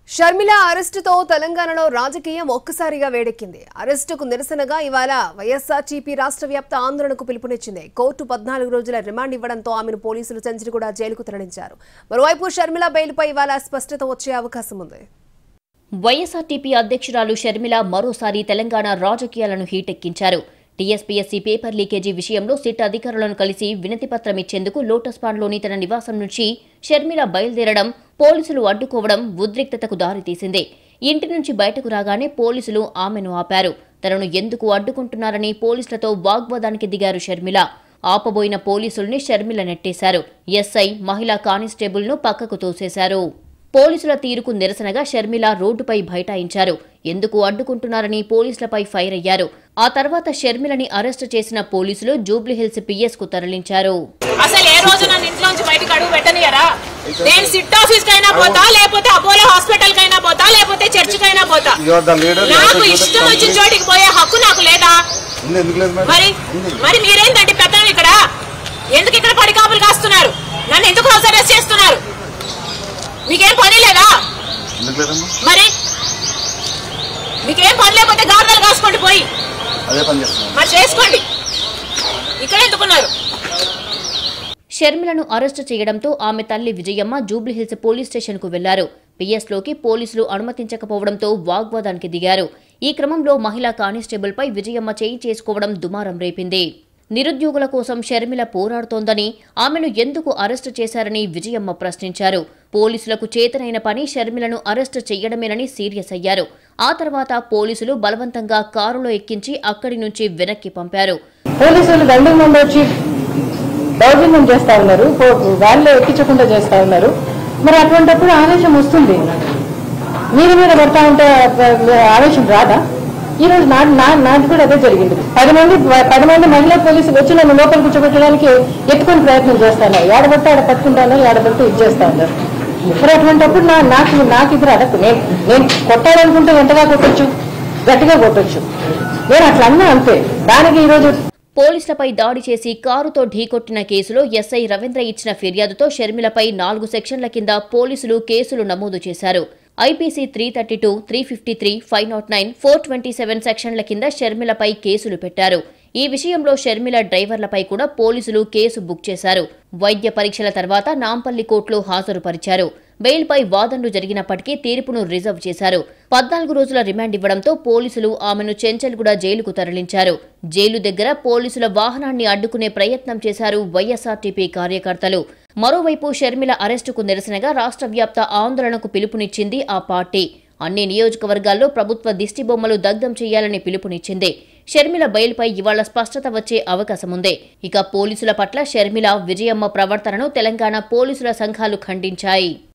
షర్మిల అరెస్టుతో తెలంగాణలో రాజకీయం ఒక్కసారిగా వేడెక్కింది అరెస్టుకు నిరసనగా ఇవాళ వైఎస్ఆర్టీపీ రాష్ట్ర వ్యాప్త ఆందోళనకు పిలుపునిచ్చింది కోర్టు పద్నాలుగు రోజుల రిమాండ్ ఇవ్వడంతో ఆమెను పోలీసులు చంద్రిగూడ జైలుకు తరలించారు మరోవైపు షర్మిల బెయిల్పై ఇవాళ స్పష్టత వచ్చే అవకాశం ఉంది వైఎస్ఆర్టీపీ అధ్యక్షురాలు షర్మిల మరోసారి తెలంగాణ రాజకీయాలను హీటెక్కించారు టీఎస్పీఎస్సీ పేపర్ లీకేజీ విషయంలో సిట్ అధికారులను కలిసి వినతిపత్రం ఇచ్చేందుకు లోటస్ పాండ్లోని తన నివాసం నుంచి షర్మిల బయలుదేరడం పోలీసులు అడ్డుకోవడం ఉద్రిక్తతకు దారితీసింది ఇంటి నుంచి బయటకు రాగానే పోలీసులు ఆమెను ఆపారు తనను ఎందుకు అడ్డుకుంటున్నారని పోలీసులతో వాగ్వాదానికి దిగారు షర్మిల ఆపబోయిన పోలీసుల్ని షర్మిల నెట్టేశారు ఎస్ఐ మహిళా కానిస్టేబుల్ను పక్కకు తోసేశారు పోలీసుల తీరుకు నిరసనగా షర్మిల రోడ్డుపై బైఠాయించారు ఎందుకు అడ్డుకుంటున్నారని పోలీసులపై ఫైర్ అయ్యారు ఆ తర్వాత షర్మిలని అరెస్టు చేసిన పోలీసులు జూబ్లీహిల్స్ పిఎస్ కు తరలించారు అసలు ఏ రోజు నన్ను ఇంట్లో నుంచి బయటకు అడుగు పెట్టనియరా నేను సిట్ ఆఫీస్ కైనా పోతా లేకపోతే అపోలో హాస్పిటల్ కైనా పోతా లేకపోతే చర్చ్ కైనా పోతా You are the leader. you have నాకు to ఇష్టం respect వచ్చిన me. చోటికి పోయే హక్కు నాకు లేదా ఉంది, ఎందుకు లేదు మేడం? మరి ఉంది. మరి మీరేంటంటే పెద్దలు ఇక్కడ ఎందుకు ఇక్కడ పడికాపులు కాస్తున్నారు నన్ను ఎందుకు హౌస్ అరెస్ట్ చేస్తున్నారు మీకేం పని లేదా ఎందుకు లేదమ్మా మరి మీకేం పని లేకపోతే గార్డలు కాసుకోండి పోయి అదే పని చేస్తున్నాను మరి చేసుకోండి ఇక్కడ ఎందుకున్నారు షర్మిలను అరెస్టు చేయడంతో ఆమె తల్లి విజయమ్మ జూబ్లీహిల్స్ పోలీస్ స్టేషన్కు వెళ్లారు పిఎస్లోకి పోలీసులు అనుమతించకపోవడంతో వాగ్వాదానికి దిగారు ఈ క్రమంలో మహిళా కానిస్టేబుల్పై విజయమ్మ చేయి చేసుకోవడం దుమారం రేపింది నిరుద్యోగుల కోసం షర్మిల పోరాడుతోందని ఆమెను ఎందుకు అరెస్టు చేశారని విజయమ్మ ప్రశ్నించారు పోలీసులకు చేతనైన పని షర్మిలను అరెస్టు చేయడమేనని సీరియస్ అయ్యారు ఆ తర్వాత పోలీసులు బలవంతంగా కారులో ఎక్కించి అక్కడి నుంచి వెనక్కి పంపారు పోలీసులు దండం ముందు వచ్చి దౌర్జన్యం చేస్తా ఉన్నారు పో- వ్యాన్లో ఎక్కించకుండా చేస్తా ఉన్నారు మరి అటువంటిప్పుడు ఆవేశం వస్తుంది మీరు మీద పడతా ఉంటే ఆ, ఆవేశం రాదా ఈ రోజు నా నా నాది కూడా అదే జరిగింది పది మంది పది మంది మహిళా పోలీసులు వచ్చి నన్ను లోపల కూర్చోబెట్టడానికి ఎత్తుకొని ప్రయత్నం చేస్తాను ఏడబడితే ఆడ పట్టుకుంటాను ఏడబడితే ఇది చేస్తా ఉన్నారు మరి అటువంటిప్పుడు నా నాకు నాకు ఇది రాదు నేను నేను కొట్టాలనుకుంటే ఎంతగా కొట్టొచ్చు గట్టిగా కొట్టొచ్చు నేను అట్లా అన్నా అంతే దానికి ఈరోజు పోలీసులపై దాడి చేసి కారుతో ఢీకొట్టిన కేసులో ఎస్ఐ రవీంద్ర ఇచ్చిన ఫిర్యాదుతో షర్మిలపై నాలుగు సెక్షన్ల కింద పోలీసులు కేసులు నమోదు చేశారు IPC three thirty two three fifty three five naught nine four twenty seven సెక్షన్ల కింద షర్మిలపై కేసులు పెట్టారు ఈ విషయంలో షర్మిల డ్రైవర్లపై కూడా పోలీసులు కేసు బుక్ చేశారు వైద్య పరీక్షల తర్వాత నాంపల్లి కోర్టులో హాజరుపరిచారు బెయిల్పై వాదనలు జరిగినప్పటికీ తీర్పును రిజర్వ్ చేశారు పద్నాలుగు రోజుల రిమాండ్ ఇవ్వడంతో పోలీసులు ఆమెను చెంచల్గూడ జైలుకు తరలించారు జైలు దగ్గర పోలీసుల వాహనాన్ని అడ్డుకునే ప్రయత్నం చేశారు వైఎస్ఆర్టీపీ కార్యకర్తలు మరోవైపు షర్మిల అరెస్టుకు నిరసనగా రాష్ట్ర వ్యాప్త ఆందోళనకు పిలుపునిచ్చింది ఆ పార్టీ అన్ని నియోజకవర్గాల్లో ప్రభుత్వ దిష్టిబొమ్మలు దగ్ధం చేయాలని పిలుపునిచ్చింది షర్మిల బెయిల్పై ఇవాళ స్పష్టత వచ్చే అవకాశముంది ఇక పోలీసుల పట్ల షర్మిల విజయమ్మ ప్రవర్తనను తెలంగాణ పోలీసుల సంఘాలు ఖండించాయి